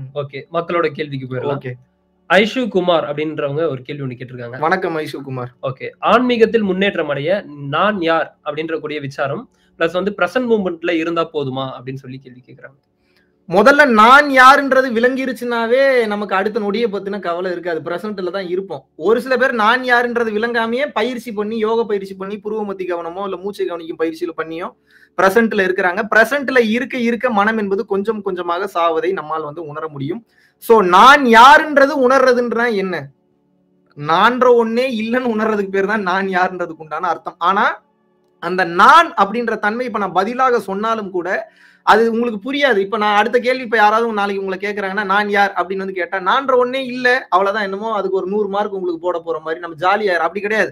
Okay மக்களோட கேள்விக்கு போயிடலாம் ஓகே ஐஷு குமார் அப்படின்றவங்க ஒரு கேள்வி ஒண்ணு கேட்டிருக்காங்க வணக்கம் ஐஷு குமார் ஓகே ஆன்மீகத்தில் முன்னேற்றம் அடைய நான் யார் அப்படின்ற கூடிய விசாரம் பிளஸ் வந்து பிரசன்ட் மூமெண்ட்ல இருந்தா போதுமா அப்படின்னு சொல்லி கேள்வி கேக்குறாங்க முதல்ல நான் யாருன்றது விளங்கிருச்சுனாவே நமக்கு அடுத்த நொடியை பத்தின கவலை இருக்காது பிரசன்ட்ல தான் இருப்போம் ஒரு சில பேர் நான் யாருன்றது விளங்காமையே பயிற்சி பண்ணி யோக பயிற்சி பண்ணி புருவமத்தி கவனமோ இல்ல மூச்சை கவனிக்கும் பயிற்சியில பண்ணியோ பிரசன்ட்ல இருக்கிறாங்க பிரசன்ட்ல இருக்க இருக்க மனம் என்பது கொஞ்சம் கொஞ்சமாக சாவதை நம்மால் வந்து உணர முடியும் சோ நான் யாருன்றது உணர்றதுன்ற என்ன நான்ற ஒன்னே இல்லைன்னு உணர்றதுக்கு பேர் தான் நான் யாருன்றதுக்கு உண்டான அர்த்தம் ஆனா அந்த நான் அப்படின்ற தன்மை இப்ப நான் பதிலாக சொன்னாலும் கூட அது உங்களுக்கு புரியாது இப்ப நான் அடுத்த கேள்வி இப்ப யாராவது நாளைக்கு உங்களை கேக்குறாங்கன்னா நான் யார் அப்படின்னு வந்து கேட்டா நான்ற ஒன்னே இல்ல அவ்வளவுதான் என்னமோ அதுக்கு ஒரு நூறு மார்க் உங்களுக்கு போட போற மாதிரி நம்ம ஜாலியா அப்படி கிடையாது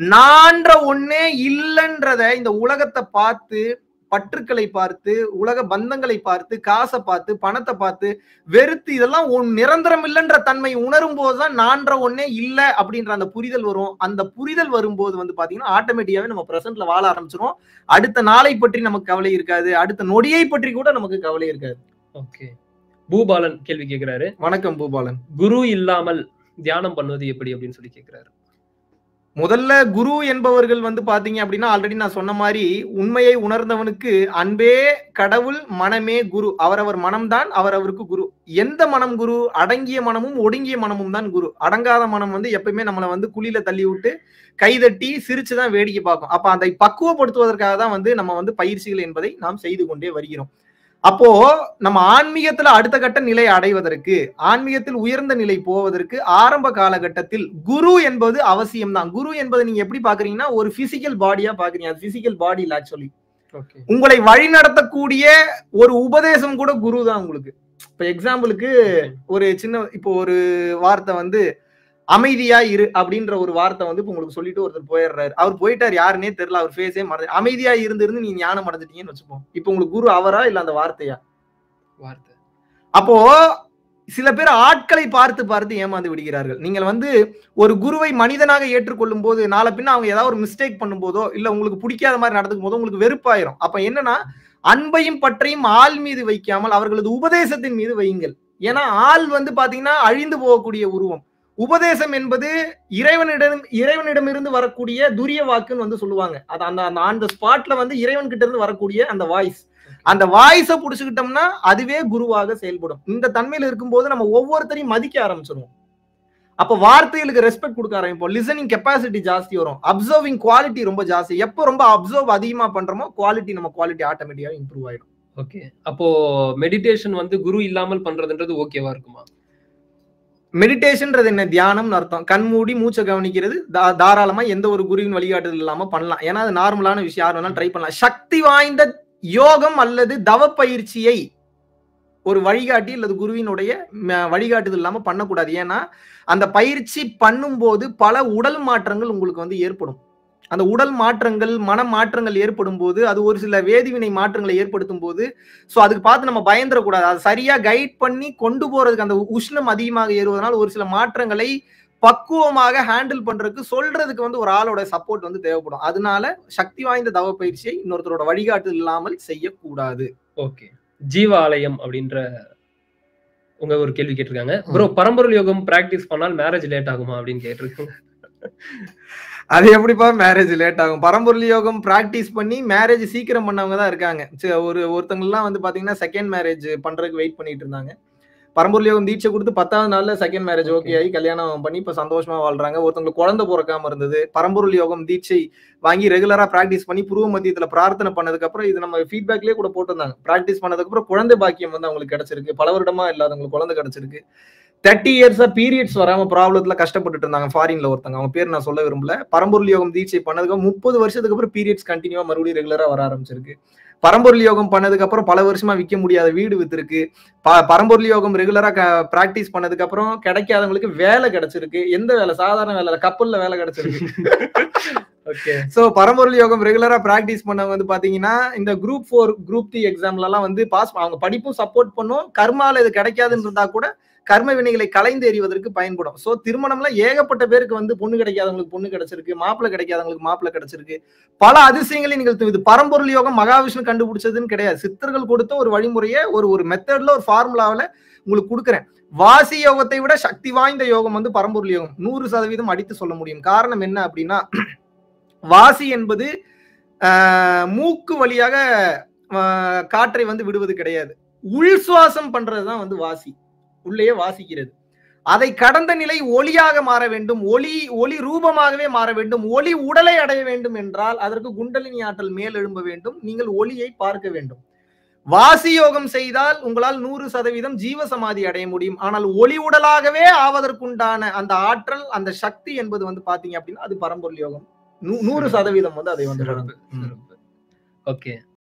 நான்ற ஒன்னே இல்லைன்றத இந்த உலகத்தை பார்த்து பற்றுக்களை பார்த்து உலக பந்தங்களை பார்த்து காசை பார்த்து பணத்தை பார்த்து வெறுத்து இதெல்லாம் ஒன் நிரந்தரம் இல்லைன்ற தன்மை உணரும் போதுதான் நான்ற ஒன்னே இல்ல அப்படின்ற அந்த புரிதல் வரும் அந்த புரிதல் வரும்போது வந்து பாத்தீங்கன்னா ஆட்டோமேட்டிக்காவே நம்ம பிரசன்ட்ல வாழ ஆரம்பிச்சிரும் அடுத்த நாளை பற்றி நமக்கு கவலை இருக்காது அடுத்த நொடியை பற்றி கூட நமக்கு கவலை இருக்காது ஓகே பூபாலன் கேள்வி கேக்குறாரு வணக்கம் பூபாலன் குரு இல்லாமல் தியானம் பண்ணுவது எப்படி அப்படின்னு சொல்லி கேக்குறாரு முதல்ல குரு என்பவர்கள் வந்து பாத்தீங்க அப்படின்னா ஆல்ரெடி நான் சொன்ன மாதிரி உண்மையை உணர்ந்தவனுக்கு அன்பே கடவுள் மனமே குரு அவரவர் மனம்தான் அவரவருக்கு குரு எந்த மனம் குரு அடங்கிய மனமும் ஒடுங்கிய மனமும் தான் குரு அடங்காத மனம் வந்து எப்பயுமே நம்மளை வந்து குழியில தள்ளி விட்டு கைதட்டி சிரிச்சுதான் வேடிக்கை பார்க்கும் அப்ப அதை பக்குவப்படுத்துவதற்காக தான் வந்து நம்ம வந்து பயிற்சிகள் என்பதை நாம் செய்து கொண்டே வருகிறோம் அப்போ நம்ம ஆன்மீகத்துல அடுத்த கட்ட நிலை அடைவதற்கு ஆன்மீகத்தில் உயர்ந்த நிலை போவதற்கு ஆரம்ப காலகட்டத்தில் குரு என்பது அவசியம் தான் குரு என்பதை நீங்க எப்படி பாக்குறீங்கன்னா ஒரு பிசிக்கல் பாடியா பாக்குறீங்க அது பிசிக்கல் பாடி இல்ல ஆக்சுவலி ஓகே உங்களை வழி நடத்தக்கூடிய ஒரு உபதேசம் கூட குரு தான் உங்களுக்கு இப்ப எக்ஸாம்பிளுக்கு ஒரு சின்ன இப்போ ஒரு வார்த்தை வந்து அமைதியா இரு அப்படின்ற ஒரு வார்த்தை வந்து இப்ப உங்களுக்கு சொல்லிட்டு ஒருத்தர் போயிடுறாரு அவர் போயிட்டார் யாருன்னே தெரியல அவர் ஃபேஸே மறந்து அமைதியா இருந்து இருந்து நீ ஞானம் அடைஞ்சிட்டீங்கன்னு வச்சுப்போம் இப்போ உங்களுக்கு குரு அவரா இல்ல அந்த வார்த்தையா வார்த்தை அப்போ சில பேர் ஆட்களை பார்த்து பார்த்து ஏமாந்து விடுகிறார்கள் நீங்கள் வந்து ஒரு குருவை மனிதனாக ஏற்றுக்கொள்ளும் போது நாளை பின்ன அவங்க ஏதாவது ஒரு மிஸ்டேக் பண்ணும்போதோ இல்ல உங்களுக்கு பிடிக்காத மாதிரி நடந்துக்கும் போதோ உங்களுக்கு வெறுப்பாயிரும் அப்ப என்னன்னா அன்பையும் பற்றையும் ஆள் மீது வைக்காமல் அவர்களது உபதேசத்தின் மீது வையுங்கள் ஏன்னா ஆள் வந்து பாத்தீங்கன்னா அழிந்து போகக்கூடிய உருவம் உபதேசம் என்பது இறைவனிடம் இறைவனிடமிருந்து வரக்கூடிய துரிய வாக்குன்னு வந்து சொல்லுவாங்க அது அந்த அந்த ஆன் த ஸ்பாட்ல வந்து இறைவன் கிட்ட இருந்து வரக்கூடிய அந்த வாய்ஸ் அந்த வாய்ஸை புடிச்சுக்கிட்டோம்னா அதுவே குருவாக செயல்படும் இந்த தன்மையில இருக்கும்போது நம்ம ஒவ்வொருத்தரையும் மதிக்க ஆரம்பிச்சிருவோம் அப்ப வார்த்தைகளுக்கு ரெஸ்பெக்ட் கொடுக்க ஆரம்பிப்போம் லிசனிங் கெப்பாசிட்டி ஜாஸ்தி வரும் அப்சர்விங் குவாலிட்டி ரொம்ப ஜாஸ்தி எப்போ ரொம்ப அப்சர்வ் அதிகமா பண்றோமோ குவாலிட்டி நம்ம குவாலிட்டி ஆட்டோமேட்டிக்கா இம்ப்ரூவ் ஆயிடும் ஓகே அப்போ மெடிடேஷன் வந்து குரு இல்லாமல் பண்றதுன்றது ஓகேவா இருக்குமா மெடிடேஷன்ன்றது என்ன தியானம்னு அர்த்தம் கண் மூடி மூச்சை கவனிக்கிறது தா- தாராளமா எந்த ஒரு குருவின் வழிகாட்டுதல் இல்லாம பண்ணலாம் ஏன்னா அது நார்மலான விஷயம் யார் வேணாலும் ட்ரை பண்ணலாம் சக்தி வாய்ந்த யோகம் அல்லது தவ பயிற்சியை ஒரு வழிகாட்டி அல்லது குருவினுடைய ம- வழிகாட்டுதல் இல்லாம பண்ணக்கூடாது ஏன்னா அந்த பயிற்சி பண்ணும்போது பல உடல் மாற்றங்கள் உங்களுக்கு வந்து ஏற்படும் அந்த உடல் மாற்றங்கள் மன மாற்றங்கள் ஏற்படும் போது அது ஒரு சில வேதிவினை மாற்றங்களை ஏற்படுத்தும் போது ஸோ அதுக்கு பார்த்து நம்ம பயந்துடக்கூடாது அது சரியா கைட் பண்ணி கொண்டு போறதுக்கு அந்த உஷ்ணம் அதிகமாக ஏறுவதனால் ஒரு சில மாற்றங்களை பக்குவமாக ஹேண்டில் பண்றதுக்கு சொல்றதுக்கு வந்து ஒரு ஆளோட சப்போர்ட் வந்து தேவைப்படும் அதனால சக்தி வாய்ந்த தவ பயிற்சியை இன்னொருத்தரோட வழிகாட்டு இல்லாமல் செய்யக்கூடாது ஓகே ஜீவ ஆலயம் அப்படின்ற உங்க ஒரு கேள்வி கேட்டிருக்காங்க ப்ரோ பரம்பொருள் யோகம் பிராக்டிஸ் பண்ணால் மேரேஜ் லேட் ஆகுமா அப்படின்னு கேட்டிருக்காங்க அது எப்படிப்பா மேரேஜ் லேட் ஆகும் பரம்பொருள் யோகம் பிராக்டிஸ் பண்ணி மேரேஜ் சீக்கிரம் பண்ணவங்க தான் இருக்காங்க சரி, ஒரு ஒருத்தவங்கலாம் வந்து பாத்தீங்கன்னா செகண்ட் மேரேஜ் பண்றதுக்கு வெயிட் பண்ணிட்டு இருந்தாங்க பரம்பொருள் யோகம் தீட்சை கொடுத்து பத்தாவது நாள்ல செகண்ட் மேரேஜ் ஓகே ஆகி கல்யாணம் பண்ணி இப்ப சந்தோஷமா வாழ்றாங்க ஒருத்தவங்களுக்கு குழந்தை பிறக்காம இருந்தது பரம்பொருள் யோகம் தீட்சை வாங்கி ரெகுலரா பிராக்டிஸ் பண்ணி புருவ மத்தியத்துல பிரார்த்தனை பண்ணதுக்கு அப்புறம் இது நம்ம ஃபீட்பேக்லயே கூட போட்டிருந்தாங்க பிராக்டிஸ் பண்ணதுக்கு அப்புறம் குழந்தை பாக்கியம் வந்து அவங்களுக்கு கிடைச்சிருக்கு பல வருடமா இல்லாதவங்களுக்கு குழந்தை கிடைச்சிருக்கு தேர்ட்டி இயர்ஸா பீரியட்ஸ் வராம ப்ராப்ளத்துல கஷ்டப்பட்டுட்டு இருந்தாங்க ஃபாரின்ல ஒருத்தங்க அவங்க பேர் நான் சொல்ல விரும்பல பரம்பொருள் யோகம் தீட்சை பண்ணதுக்கு முப்பது வருஷத்துக்கு அப்புறம் பீரியட்ஸ் கண்டினியூவா மறுபடியும் ரெகுலரா வர ஆரம்பிச்சிருக்கு பரம்பொருள் யோகம் பண்ணதுக்கு அப்புறம் பல வருஷமா விற்க முடியாத வீடு வித்திருக்கு ப- பரம்பொருள் யோகம் ரெகுலரா பிராக்டிஸ் பண்ணதுக்கு அப்புறம் கிடைக்காதவங்களுக்கு வேலை கிடைச்சிருக்கு எந்த வேலை சாதாரண வேலை இல்ல, கப்பல்ல வேலை கிடைச்சிருக்கு ஓகே சோ பரம்பொருள் யோகம் ரெகுலரா பிராக்டிஸ் பண்ணவங்க வந்து பாத்தீங்கன்னா இந்த குரூப் ஃபோர் குரூப் த்ரீ எக்ஸாம்ல எல்லாம் வந்து பாஸ் அவங்க படிப்பும் சப்போர்ட் பண்ணும் கர்மால இது கிடைக்காதுன்னு இருந்தா கூட கர்ம வினைகளை கலைந்து எறிவதற்கு பயன்படும் சோ திருமணம்ல ஏகப்பட்ட பேருக்கு வந்து பொண்ணு கிடைக்காதவங்களுக்கு பொண்ணு கிடைச்சிருக்கு மாப்பிள்ளை கிடைக்காதவங்களுக்கு மாப்பிள்ளை கிடைச்சிருக்கு பல அதிசயங்களை நிகழ்த்தும் இது பரம்பொருள் யோகம் மகாவிஷ்ணு கண்டுபிடிச்சதுன்னு கிடையாது சித்தர்கள் கொடுத்த ஒரு வழிமுறையை ஒரு ஒரு மெத்தட்ல ஒரு ஃபார்முலாவில் உங்களுக்கு கொடுக்குறேன் வாசி யோகத்தை விட சக்தி வாய்ந்த யோகம் வந்து பரம்பொருள் யோகம் நூறு சதவீதம் அடித்து சொல்ல முடியும் காரணம் என்ன அப்படின்னா வாசி என்பது ஆஹ், மூக்கு வழியாக ஆஹ், காற்றை வந்து விடுவது கிடையாது உள் சுவாசம் பண்றதுதான் வந்து வாசி உள்ளேயே வாசிக்கிறது அதை கடந்த நிலை ஒளியாக மாற வேண்டும் ஒளி ஒளி ரூபமாகவே மாற வேண்டும் ஒளி உடலை அடைய வேண்டும் என்றால் அதற்கு குண்டலினி ஆற்றல் மேல் எழும்ப வேண்டும் நீங்கள் ஒளியை பார்க்க வேண்டும் வாசி யோகம் செய்தால் உங்களால் நூறு சதவீதம் ஜீவ சமாதி அடைய முடியும் ஆனால் ஒளி உடலாகவே ஆவதற்குண்டான அந்த ஆற்றல் அந்த சக்தி என்பது வந்து பாத்தீங்க அப்படின்னா அது பரம்பொருள் யோகம் நூ- நூறு சதவீதம் வந்து அதை வந்து சிறப்பு வழங்கும். ம். சிறப்பு ஓகே